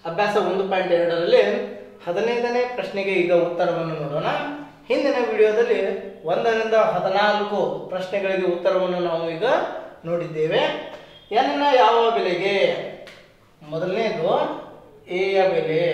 ಅಭ್ಯಾಸ ಒಂದು ಪಾಯಿಂಟ್ ಎರಡರಲ್ಲಿ ಹದಿನೈದನೇ ಪ್ರಶ್ನೆಗೆ ಈಗ ಉತ್ತರವನ್ನು ನೋಡೋಣ ಹಿಂದಿನ ವಿಡಿಯೋದಲ್ಲಿ ಒಂದರಿಂದ ಹದಿನಾಲ್ಕು ಪ್ರಶ್ನೆಗಳಿಗೆ ಉತ್ತರವನ್ನು ನಾವು ಈಗ ನೋಡಿದ್ದೇವೆ ಎನ್ನ ಯಾವ ಬೆಲೆಗೆ ಮೊದಲನೇದು ಎಯ ಬೆಲೆ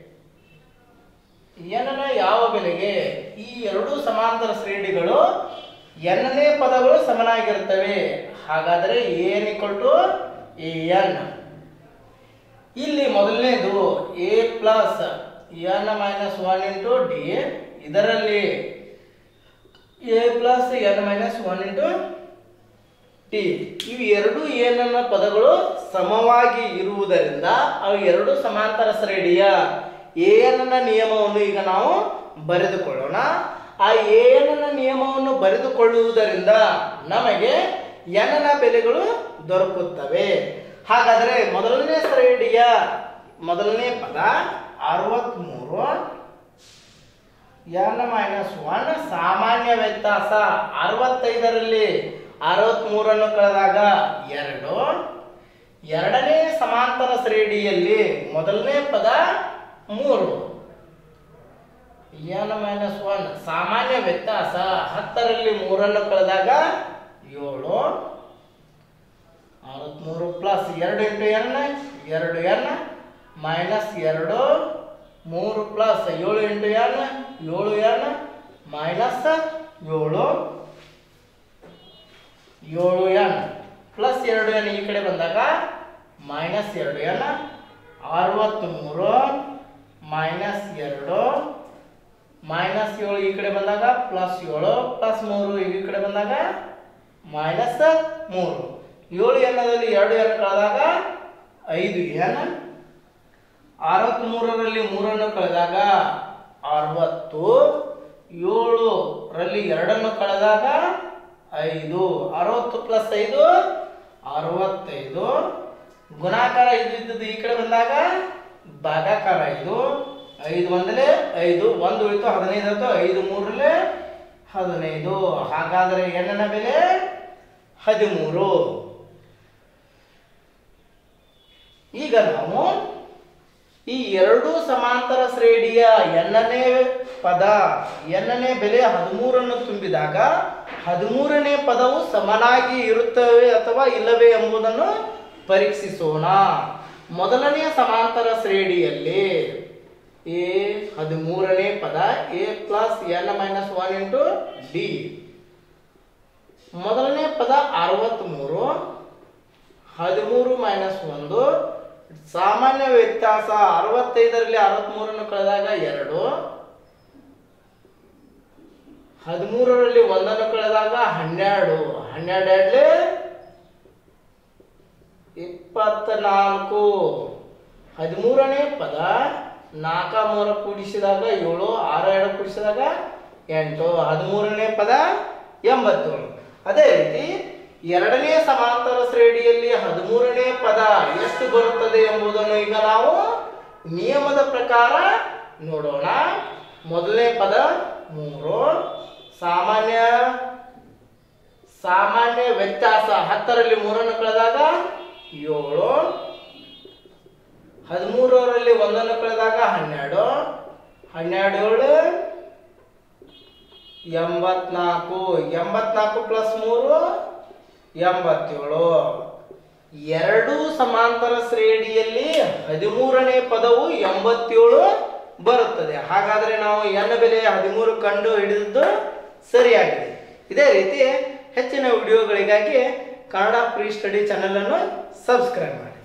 ಎನ್ನ ಯಾವ ಬೆಲೆಗೆ ಈ ಎರಡು ಸಮಾಂತರ ಶ್ರೇಣಿಗಳು ಎನ್ನನೇ ಪದಗಳು ಸಮನಾಗಿರುತ್ತವೆ ಹಾಗಾದರೆ N equal to A N ಇಲ್ಲಿ ಮೊದಲನೇದು A plus N minus one into D ಇದರಲ್ಲಿ A plus N minus one into T ಇವು ಎರಡು ಏನನ್ನ ಪದಗಳು ಸಮವಾಗಿ ಇರುವುದರಿಂದ ಅವು ಎರಡು ಸಮಾಂತರ ಶ್ರೇಣಿಯ ಏನನ್ನ ನಿಯಮವನ್ನು ಈಗ ನಾವು ಬರೆದುಕೊಳ್ಳೋಣ ಆ ಏನನ್ನ ನಿಯಮವನ್ನು ಬರೆದುಕೊಳ್ಳುವುದರಿಂದ ನಮಗೆ ಎನ್ನ ಬೆಲೆಗಳು ದೊರಕುತ್ತವೆ ಹಾಗಾದರೆ ಮೊದಲನೇ ಶ್ರೇಣಿಯ ಮೊದಲನೇ ಪದ ಅರವತ್ಮೂರು ಎನ್ ಮೈನಸ್ ಒನ್ ಸಾಮಾನ್ಯ ವ್ಯತ್ಯಾಸ ಅರವತ್ತೈದರಲ್ಲಿ ಅರವತ್ಮೂರನ್ನು ಕಳೆದಾಗ ಎರಡು ಎರಡನೇ ಸಮಾಂತರ ಶ್ರೇಣಿಯಲ್ಲಿ ಮೊದಲನೇ ಪದ ಮೂರು ಎನ್ ಮೈನಸ್ ಒನ್ ಸಾಮಾನ್ಯ ವ್ಯತ್ಯಾಸ ಹತ್ತರಲ್ಲಿ ಮೂರನ್ನು ಕಳೆದಾಗ ಏಳು ಅರವತ್ಮೂರು ಪ್ಲಸ್ ಎರಡು ಇಂಟು ಎನ್ ಎರಡು ಎನ್ ಮೈನಸ್ ಎರಡು ಮೂರು ಪ್ಲಸ್ ಏಳು ಇಂಟು ಎನ್ ಏಳು ಎನ್ ಮೈನಸ್ ಏಳು ಏಳು ಎನ್ ಪ್ಲಸ್ ಎರಡು ಎನ್ ಈ ಕಡೆ ಬಂದಾಗ ಮೈನಸ್ ಎರಡು ಎನ್ ಅರವತ್ತ್ಮೂರು ಮೈನಸ್ ಎರಡು ಮೈನಸ್ ಏಳು ಈ ಕಡೆ ಬಂದಾಗ ಪ್ಲಸ್ ಏಳು ಪ್ಲಸ್ ಮೂರು ಈ ಕಡೆ ಬಂದಾಗ ಮೈನಸ್ ಮೂರು ಏಳು ಎನ್ನದಲ್ಲಿ ಎರಡು ಎನ್ ಕಳೆದಾಗ ಐದು ಎನ್ ಅರವತ್ತ್ಮೂರರಲ್ಲಿ ಮೂರನ್ನು ಕಳೆದಾಗ ಅರವತ್ತು ಏಳರಲ್ಲಿ ಎರಡನ್ನು ಕಳೆದಾಗ ಐದು ಅರವತ್ತು ಪ್ಲಸ್ ಐದು ಅರವತ್ತೈದು ಗುಣಾಕಾರ ಐದು ಇದ್ದದ್ದು ಈ ಕಡೆ ಬಂದಾಗ ಭಾಗಾಕಾರ ಐದು ಐದು ಒಂದಲೇ ಐದು ಒಂದು ಉಳಿತು ಹದಿನೈದು ಆಯ್ತು ಐದು ಮೂರಲ್ಲೇ ಹದಿನೈದು ಹಾಗಾದರೆ ಎಣ್ಣನ ಬೆಲೆ ಹದಿಮೂರು ಈಗ ನಾವು ಈ ಎರಡು ಸಮಾಂತರ ಶ್ರೇಣಿಯ ಎನ್ನನೇ ಪದ ಎನ್ನನೇ ಬೆಲೆ ಹದಿಮೂರನ್ನು ತುಂಬಿದಾಗ ಹದಿಮೂರನೇ ಪದವು ಸಮನಾಗಿ ಇರುತ್ತವೆ ಅಥವಾ ಇಲ್ಲವೇ ಎಂಬುದನ್ನು ಪರೀಕ್ಷಿಸೋಣ ಮೊದಲನೆಯ ಸಮಾಂತರ ಶ್ರೇಣಿಯಲ್ಲಿ ಎ ಹದಿಮೂರನೇ ಪದ A plus N minus one into D ಮೊದಲನೇ ಪದ ಅರವತ್ತ್ಮೂರು ಹದಿಮೂರು ಮೈನಸ್ ಒಂದು ಸಾಮಾನ್ಯ ವ್ಯತ್ಯಾಸ ಅರವತ್ತೈದರಲ್ಲಿ ಅರವತ್ಮೂರನ್ನು ಕಳೆದಾಗ ಎರಡು ಹದಿಮೂರರಲ್ಲಿ ಒಂದನ್ನು ಕಳೆದಾಗ ಹನ್ನೆರಡು ಹನ್ನೆರಡರಲ್ಲಿ ಇಪ್ಪತ್ನಾಲ್ಕು ಹದಿಮೂರನೇ ಪದ ನಾಲ್ಕ ಮೂರ ಕೂಡಿಸಿದಾಗ ಏಳು ಆರು ಎರಡು ಕೂಡಿಸಿದಾಗ ಎಂಟು ಹದಿಮೂರನೇ ಪದ ಎಂಬತ್ತೇಳು ಅದೇ ರೀತಿ ಎರಡನೇ ಸಮಾಂತರ ಶ್ರೇಣಿಯಲ್ಲಿ ಹದಿಮೂರನೇ ಪದ ಎಷ್ಟು ಬರುತ್ತದೆ ಎಂಬುದನ್ನು ಈಗ ನಾವು ನಿಯಮದ ಪ್ರಕಾರ ನೋಡೋಣ ಮೊದಲನೇ ಪದ ಮೂರು ಸಾಮಾನ್ಯ ಸಾಮಾನ್ಯ ವ್ಯತ್ಯಾಸ ಹತ್ತರಲ್ಲಿ ಮೂರನ್ನು ಕಳೆದಾಗ ಏಳು ಹದಿಮೂರರಲ್ಲಿ ಒಂದನ್ನು ಕಳೆದಾಗ ಹನ್ನೆರಡು ಹನ್ನೆರಡು ಏಳು ಎಂಬತ್ನಾಲ್ಕು ಎಂಬತ್ನಾಲ್ಕು ಪ್ಲಸ್ ಮೂರು ಎಂಬತ್ತೇಳು ಎರಡು ಸಮಾಂತರ ಶ್ರೇಣಿಯಲ್ಲಿ ಹದಿಮೂರನೇ ಪದವು ಎಂಬತ್ತೇಳು ಬರುತ್ತದೆ ಹಾಗಾದರೆ ನಾವು ಎನ್ನ ಬೆಲೆ ಹದಿಮೂರು ಕಂಡು ಹಿಡಿದದ್ದು ಸರಿಯಾಗಿದೆ ಇದೇ ರೀತಿ ಹೆಚ್ಚಿನ ವಿಡಿಯೋಗಳಿಗಾಗಿ ಕನ್ನಡ ಪ್ರೀ ಸ್ಟಡಿ ಚಾನೆಲ್ ಅನ್ನು ಸಬ್ಸ್ಕ್ರೈಬ್ ಮಾಡಿ